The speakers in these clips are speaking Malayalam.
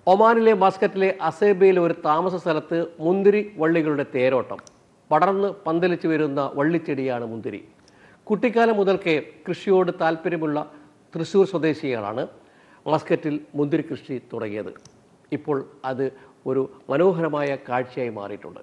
ഒമാനിലെ മാസ്കറ്റിലെ അസേബയിലെ ഒരു താമസ സ്ഥലത്ത് മുന്തിരി വള്ളികളുടെ തേരോട്ടം പടർന്ന് പന്തലിച്ചു വരുന്ന വള്ളിച്ചെടിയാണ് മുന്തിരി കുട്ടിക്കാലം മുതൽക്കേ കൃഷിയോട് താല്പര്യമുള്ള തൃശ്ശൂർ സ്വദേശികളാണ് മസ്കറ്റിൽ മുന്തിരി കൃഷി തുടങ്ങിയത് ഇപ്പോൾ അത് ഒരു മനോഹരമായ കാഴ്ചയായി മാറിയിട്ടുണ്ട്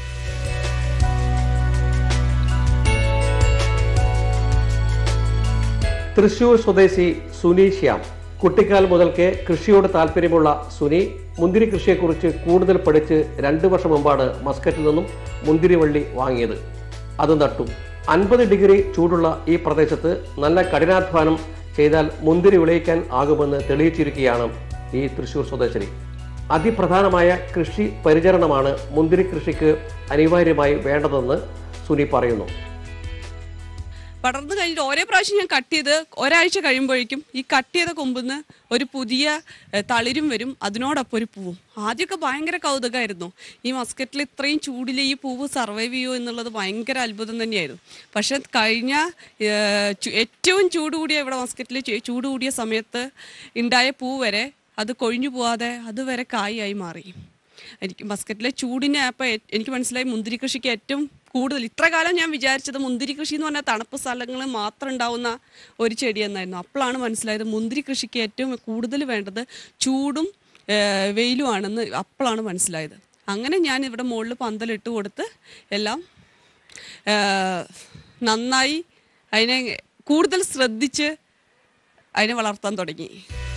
തൃശൂർ സ്വദേശി സുനി ശ്യാം കുട്ടിക്കാലം മുതൽക്കേ കൃഷിയോട് താല്പര്യമുള്ള സുനി മുന്തിരി കൃഷിയെക്കുറിച്ച് കൂടുതൽ പഠിച്ച് രണ്ടു വർഷം മുമ്പാണ് മസ്കറ്റിൽ നിന്നും മുന്തിരി വള്ളി വാങ്ങിയത് അത് നട്ടു അൻപത് ഡിഗ്രി ചൂടുള്ള ഈ പ്രദേശത്ത് നല്ല കഠിനാധ്വാനം ചെയ്താൽ മുന്തിരി വിളയിക്കാൻ ആകുമെന്ന് തെളിയിച്ചിരിക്കുകയാണ് ഈ തൃശൂർ സ്വദേശിനി അതിപ്രധാനമായ കൃഷി പരിചരണമാണ് മുന്തിരി കൃഷിക്ക് അനിവാര്യമായി വേണ്ടതെന്ന് സുനി പറയുന്നു പടർന്നു കഴിഞ്ഞിട്ട് ഓരോ പ്രാവശ്യം ഞാൻ കട്ട് ചെയ്ത് ഒരാഴ്ച കഴിയുമ്പോഴേക്കും ഈ കട്ട് ചെയ്ത കൊമ്പുന്ന് ഒരു പുതിയ എ, തളിരും വരും അതിനോടൊപ്പം ഒരു പൂവും ആദ്യമൊക്കെ ഭയങ്കര കൗതുകമായിരുന്നു ഈ മസ്കറ്റിൽ ഇത്രയും ചൂടിൽ ഈ പൂവ് സർവൈവ് ചെയ്യുമോ എന്നുള്ളത് ഭയങ്കര അത്ഭുതം തന്നെയായിരുന്നു പക്ഷെ കഴിഞ്ഞ ഏ, ചു- ഏറ്റവും ചൂട് കൂടിയ ഇവിടെ മസ്കറ്റിൽ ചു- ചൂട് കൂടിയ സമയത്ത് ഉണ്ടായ പൂ വരെ അത് കൊഴിഞ്ഞു പോവാതെ അതുവരെ കായായി മാറി എനിക്ക് മസ്കറ്റിലെ ചൂടിനെ അപ്പം എനിക്ക് മനസ്സിലായി മുന്തിരി കൃഷിക്ക് ഏറ്റവും കൂടുതൽ ഇത്ര കാലം ഞാൻ വിചാരിച്ചത് മുന്തിരി കൃഷി എന്ന് പറഞ്ഞാൽ തണുപ്പ് സ്ഥലങ്ങളിൽ മാത്രം ഉണ്ടാവുന്ന ഒരു ചെടി എന്നായിരുന്നു അപ്പോഴാണ് മനസ്സിലായത് മുന്തിരി കൃഷിക്ക് ഏറ്റവും കൂടുതൽ വേണ്ടത് ചൂടും ഏഹ്, വെയിലുമാണെന്ന് അപ്പോഴാണ് മനസ്സിലായത് അങ്ങനെ ഞാൻ ഇവിടെ മുകളിൽ പന്തലിട്ട് കൊടുത്ത് എല്ലാം ഏഹ്, നന്നായി അതിനെ കൂടുതൽ ശ്രദ്ധിച്ച് അതിനെ വളർത്താൻ തുടങ്ങി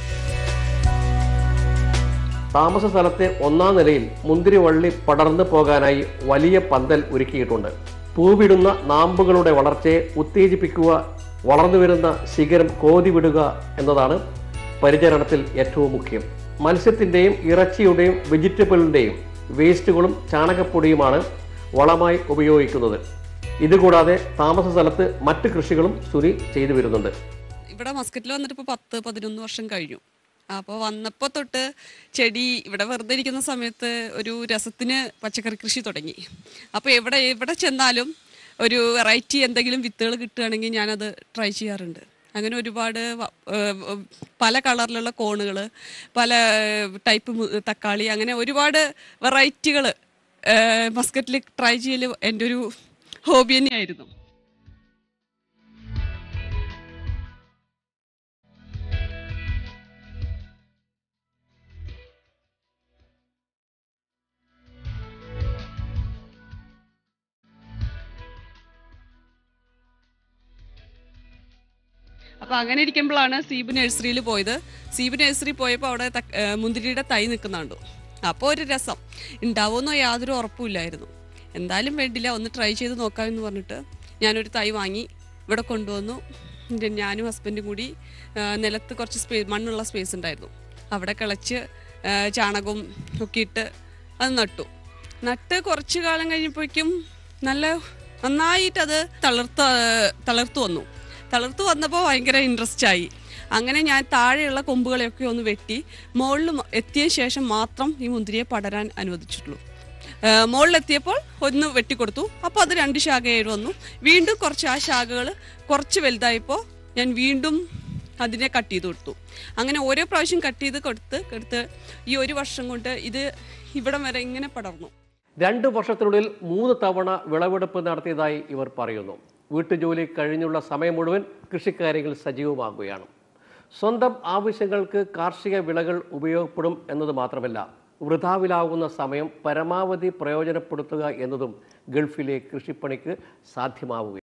താമസ സ്ഥലത്തെ ഒന്നാം നിലയിൽ മുന്തിരി വള്ളി പടർന്നു പോകാനായി വലിയ പന്തൽ ഒരുക്കിയിട്ടുണ്ട് പൂവിടുന്ന നാമ്പുകളുടെ വളർച്ചയെ ഉത്തേജിപ്പിക്കുക വളർന്നു വരുന്ന ശിഖരം കോതി വിടുക എന്നതാണ് പരിചരണത്തിൽ ഏറ്റവും മുഖ്യം മത്സ്യത്തിന്റെയും ഇറച്ചിയുടെയും വെജിറ്റബിളിന്റെയും വേസ്റ്റുകളും ചാണകപ്പൊടിയുമാണ് വളമായി ഉപയോഗിക്കുന്നത് ഇതുകൂടാതെ താമസ സ്ഥലത്ത് മറ്റ് കൃഷികളും സുനി ചെയ്തു വരുന്നുണ്ട് ഇവിടെ മസ്കറ്റിൽ വന്നിട്ട് ഇപ്പോൾ പത്ത് പതിനൊന്ന് വർഷം കഴിഞ്ഞു അപ്പോൾ വന്നപ്പോൾ തൊട്ട് ചെടി ഇവിടെ വെറുതെ ഇരിക്കുന്ന സമയത്ത് ഒരു രസത്തിന് പച്ചക്കറി കൃഷി തുടങ്ങി അപ്പോൾ എവിടെ എവിടെ ചെന്നാലും ഒരു വെറൈറ്റി എന്തെങ്കിലും വിത്തുകൾ കിട്ടുകയാണെങ്കിൽ ഞാനത് ട്രൈ ചെയ്യാറുണ്ട് അങ്ങനെ ഒരുപാട് വ- ഏഹ് പല കളറിലുള്ള കോണുകൾ പല ടൈപ്പ് മു- തക്കാളി അങ്ങനെ ഒരുപാട് വെറൈറ്റികൾ മസ്കറ്റിൽ ട്രൈ ചെയ്യൽ എൻ്റെ ഒരു ഹോബി തന്നെയായിരുന്നു അപ്പൊ അങ്ങനെ ഇരിക്കുമ്പോഴാണ് സീബ് നഴ്സറിയിൽ പോയത് സീബ് നഴ്സറി പോയപ്പോൾ അവിടെ തക്ക- ഏ, മുന്തിരിയുടെ തൈ നിൽക്കുന്നുണ്ടു അപ്പോൾ ഒരു രസം ഉണ്ടാവുമെന്നോ യാതൊരു ഉറപ്പുമില്ലായിരുന്നു എന്തായാലും വേണ്ടില്ല ഒന്ന് ട്രൈ ചെയ്ത് നോക്കാമെന്ന് പറഞ്ഞിട്ട് ഞാനൊരു തൈ വാങ്ങി ഇവിടെ കൊണ്ടുവന്നു എൻ്റെ ഞാനും ഹസ്ബൻഡും കൂടി ഏ, നിലത്ത് കുറച്ച് സ്പേ മണ്ണുള്ള സ്പേസ് ഉണ്ടായിരുന്നു അവിടെ കിളച്ച് ഏ, ചാണകവും ഒക്കെ ഇട്ട് അത് നട്ടു നട്ട് കുറച്ച് കാലം കഴിഞ്ഞപ്പോഴേക്കും നല്ല നന്നായിട്ട് അത് തളർത്ത തളർത്തു വന്നു തളർത്തു വന്നപ്പോൾ ഭയങ്കര ഇൻട്രസ്റ്റ് ആയി അങ്ങനെ ഞാൻ താഴെയുള്ള കൊമ്പുകളെയൊക്കെ ഒന്ന് വെട്ടി മുകളിൽ എത്തിയ ശേഷം മാത്രം ഈ മുന്തിരിയെ പടരാൻ അനുവദിച്ചിട്ടുള്ളൂ മുകളിലെത്തിയപ്പോൾ ഒന്ന് വെട്ടിക്കൊടുത്തു അപ്പോൾ അത് രണ്ട് ശാഖയായിട്ട് വന്നു വീണ്ടും കുറച്ച് ആ ശാഖകൾ കുറച്ച് വലുതായപ്പോൾ ഞാൻ വീണ്ടും അതിനെ കട്ട് ചെയ്ത് കൊടുത്തു അങ്ങനെ ഓരോ പ്രാവശ്യം കട്ട് ചെയ്ത് കൊടുത്ത് കൊടുത്ത് ഈ ഒരു വർഷം കൊണ്ട് ഇത് ഇവിടം വരെ ഇങ്ങനെ പടർന്നു രണ്ട് വർഷത്തിനുള്ളിൽ മൂന്ന് തവണ വിളവെടുപ്പ് നടത്തിയതായി ഇവർ പറയുന്നു വീട്ടുജോലി കഴിഞ്ഞുള്ള സമയം മുഴുവൻ കൃഷിക്കാര്യങ്ങൾ സജീവമാകുകയാണ് സ്വന്തം ആവശ്യങ്ങൾക്ക് കാർഷിക വിളകൾ ഉപയോഗപ്പെടും എന്നത് മാത്രമല്ല വൃഥാവിലാകുന്ന സമയം പരമാവധി പ്രയോജനപ്പെടുത്തുക എന്നതും ഗൾഫിലെ കൃഷിപ്പണിക്ക് സാധ്യമാവുകയാണ്